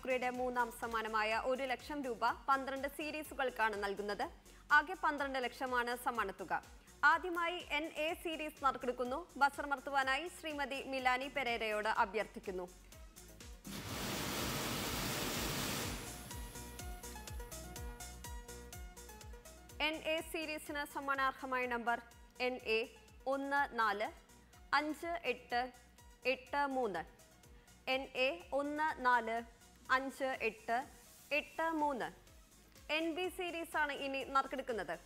ലോട്ടറിയുടെ മൂന്നാം സമ്മാനമായ ഒരു ലക്ഷം രൂപ പന്ത്രണ്ട് സീരീസുകൾക്കാണ് നൽകുന്നത് ആകെ പന്ത്രണ്ട് ലക്ഷമാണ് സമ്മാനത്തുക ആദ്യമായി എൻ എ സീരീസ് നറുക്കെടുക്കുന്നു ബസർമർത്തുവാനായി ശ്രീമതി മിലാനി പെരേരയോട് അഭ്യർത്ഥിക്കുന്നു എൻ എ സീരീസിന് സമ്മാനാർഹമായ നമ്പർ എൻ എ ഒന്ന് നാല് അഞ്ച് എട്ട് എട്ട് മൂന്ന് എൻ എ ഒന്ന് നാല് അഞ്ച് എട്ട് എട്ട് മൂന്ന് എൻ ബി സീരീസാണ് ഇനി നറുക്കെടുക്കുന്നത്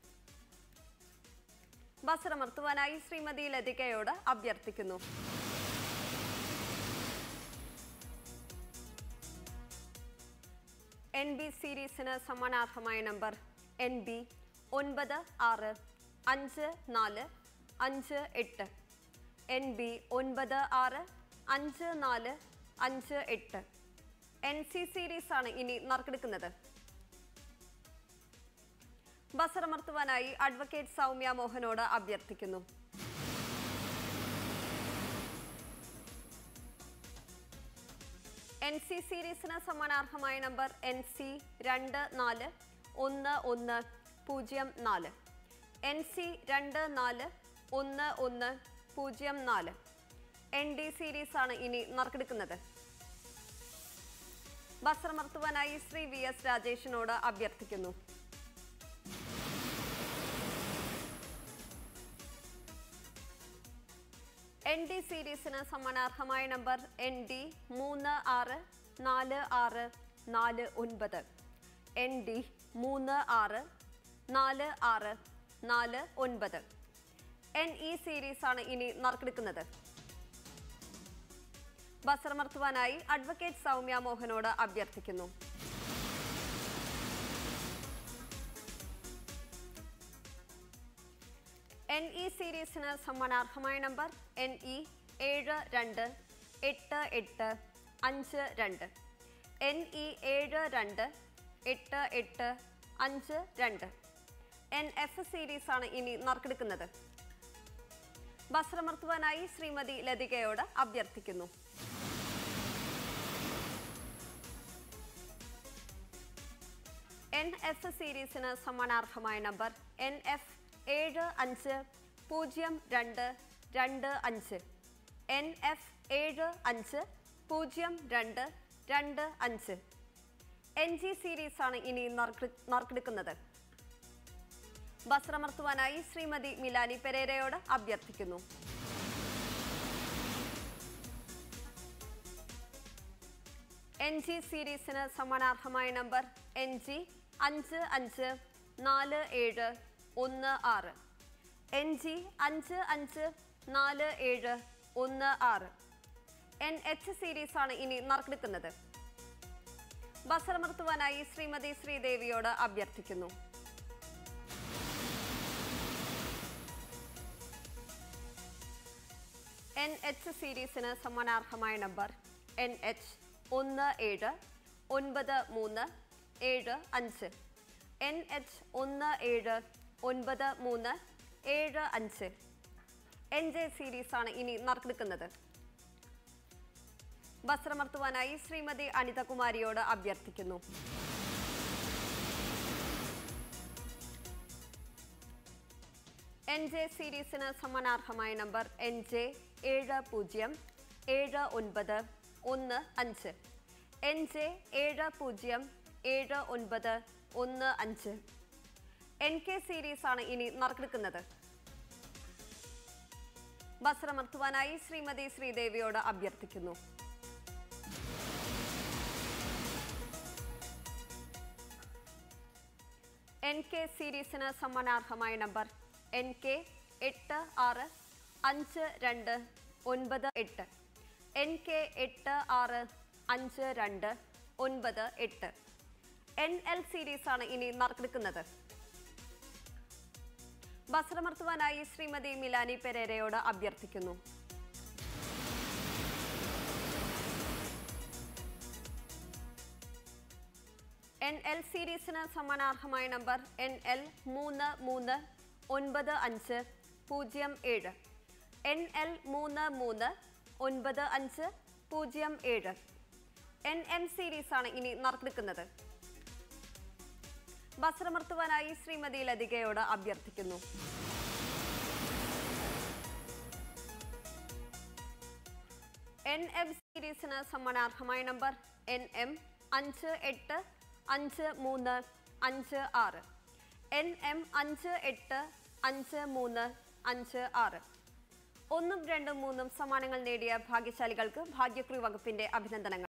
ബസറമർത്തുവാനായി ശ്രീമതി ലതികയോട് അഭ്യർത്ഥിക്കുന്നു എൻ ബി സീരീസിന് സമ്മാനാർഹമായ നമ്പർ എൻ ബി ഒൻപത് ആറ് അഞ്ച് നാല് അഞ്ച് എട്ട് എൻ ബി ഒൻപത് ആറ് അഞ്ച് നാല് അഞ്ച് എട്ട് എൻ സി സീരീസാണ് ഇനി നറുക്കെടുക്കുന്നത് ബസറമർത്തുവാനായി അഡ്വക്കേറ്റ് സൗമ്യ മോഹനോട് അഭ്യർത്ഥിക്കുന്നു എൻ സി സീരീസിന് സമ്മാനാർഹമായ നമ്പർ എൻ സി രണ്ട് നാല് ഒന്ന് ഒന്ന് പൂജ്യം നാല് എൻ സി രണ്ട് നാല് ഒന്ന് ഒന്ന് പൂജ്യം നാല് എൻ ഡി സീരീസാണ് ഇനി നറുക്കെടുക്കുന്നത് ബസറമർത്തുവാനായി ശ്രീ വി എസ് രാജേഷിനോട് അഭ്യർത്ഥിക്കുന്നു എൻ ഡി സീരീസിന് സമ്മാനാർഹമായ നമ്പർ എൻ ഡി മൂന്ന് ആറ് നാല് ആറ് നാല് ഒൻപത് എൻ ഡി മൂന്ന് ആറ് നാല് ആറ് നാല് ഒൻപത് എൻ ഇ സീരീസാണ് ഇനി നറുക്കെടുക്കുന്നത് ബസറമർത്തുവാനായി അഡ്വക്കേറ്റ് സൗമ്യ മോഹനോട് അഭ്യർത്ഥിക്കുന്നു എൻ ഇ സീരീസിന് സമ്മാനാർഹമായ നമ്പർ എൻ ഇ ഏഴ് രണ്ട് എട്ട് എട്ട് അഞ്ച് രണ്ട് എൻ ഇ ഏഴ് രണ്ട് എട്ട് എട്ട് അഞ്ച് രണ്ട് എൻ എഫ് സീരീസാണ് ഇനി നറുക്കെടുക്കുന്നത് ബസ്രമർത്തുവാനായി ശ്രീമതി ലതികയോട് അഭ്യർത്ഥിക്കുന്നു എൻ എഫ് സീരീസിന് സമ്മാനാർഹമായ നമ്പർ എൻ എഫ് ഏഴ് അഞ്ച് പൂജ്യം രണ്ട് രണ്ട് അഞ്ച് എൻ എഫ് ഏഴ് അഞ്ച് പൂജ്യം രണ്ട് രണ്ട് അഞ്ച് എൻ ജി സീരീസാണ് ഇനി നറുക്കെ- നറുക്കെടുക്കുന്നത് ബസ്രമർത്തുവാനായി ശ്രീമതി മിലാനി പെരേരയോട് അഭ്യർത്ഥിക്കുന്നു എൻ ജി സീരീസിന് സമ്മാനാർഹമായ നമ്പർ എൻ ജി അഞ്ച് അഞ്ച് നാല് ഏഴ് ഒന്ന് ആറ് എൻ ജി അഞ്ച് അഞ്ച് നാല് ഏഴ് ഒന്ന് ആറ് എൻ എച്ച് സീരീസാണ് ഇനി നറുക്കെടുക്കുന്നത് ബസറമർത്തുവാനായി ശ്രീമതി ശ്രീദേവിയോട് അഭ്യർത്ഥിക്കുന്നു എൻ എച്ച് സീരീസിന് സമ്മാനാർഹമായ നമ്പർ എൻ എച്ച് ഒന്ന് ഏഴ് ഒൻപത് മൂന്ന് ഏഴ് അഞ്ച് എൻ എച്ച് ഒന്ന് ഏഴ് ഒൻപത് മൂന്ന് ഏഴ് അഞ്ച് എൻ ജെ സീരീസാണ് ഇനി നറുക്കെടുക്കുന്നത് വസ്ത്രമർത്തുവാനായി ശ്രീമതി അനിതകുമാരിയോട് അഭ്യർത്ഥിക്കുന്നു എൻ ജെ സീരീസിന് സമ്മാനാർഹമായ നമ്പർ എൻ ജെ ഏഴ് പൂജ്യം ഏഴ് ഒൻപത് ഒന്ന് അഞ്ച് എൻ ജെ ഏഴ് പൂജ്യം ഏഴ് ഒൻപത് ഒന്ന് അഞ്ച് എൻ കെ സീരീസാണ് ഇനി നറുക്കെടുക്കുന്നത് വസ്ത്രമർത്തുവാനായി ശ്രീമതി ശ്രീദേവിയോട് അഭ്യർത്ഥിക്കുന്നു എൻ കെ സീരീസിന് സമ്മാനാർഹമായ നമ്പർ എൻ കെ എട്ട് ആറ് അഞ്ച് രണ്ട് ഒൻപത് എട്ട് എൻ കെ എട്ട് ആറ് അഞ്ച് രണ്ട് ഒൻപത് എട്ട് എൻ എൽ സീരീസാണ് ഇനി നറുക്കെടുക്കുന്നത് ബസ്രമർത്തുവാനായി ശ്രീമതി മിലാനി പെരേരയോട് അഭ്യർത്ഥിക്കുന്നു എൻ എൽ സീരീസിന് സമ്മാനാർഹമായ നമ്പർ എൻ എൽ മൂന്ന് മൂന്ന് ഒൻപത് അഞ്ച് പൂജ്യം ഏഴ് എൻ എൽ മൂന്ന് മൂന്ന് ഒൻപത് അഞ്ച് പൂജ്യം ഏഴ് എൻ എം സീരീസ് ആണ് ഇനി നറുക്കെടുക്കുന്നത് വസ്ത്രമർത്തുവാനായി ശ്രീമതി ലതികയോട് അഭ്യർത്ഥിക്കുന്നു എൻ എം സീരീസിന് സമ്മാനാർഹമായ നമ്പർ എൻ എം അഞ്ച് എട്ട് അഞ്ച് മൂന്ന് അഞ്ച് ആറ് എൻ എം അഞ്ച് എട്ട് അഞ്ച് മൂന്ന് അഞ്ച് ആറ് ഒന്നും രണ്ടും മൂന്നും സമ്മാനങ്ങൾ നേടിയ ഭാഗ്യശാലികൾക്ക് ഭാഗ്യക്കുറി വകുപ്പിന്റെ അഭിനന്ദനങ്ങൾ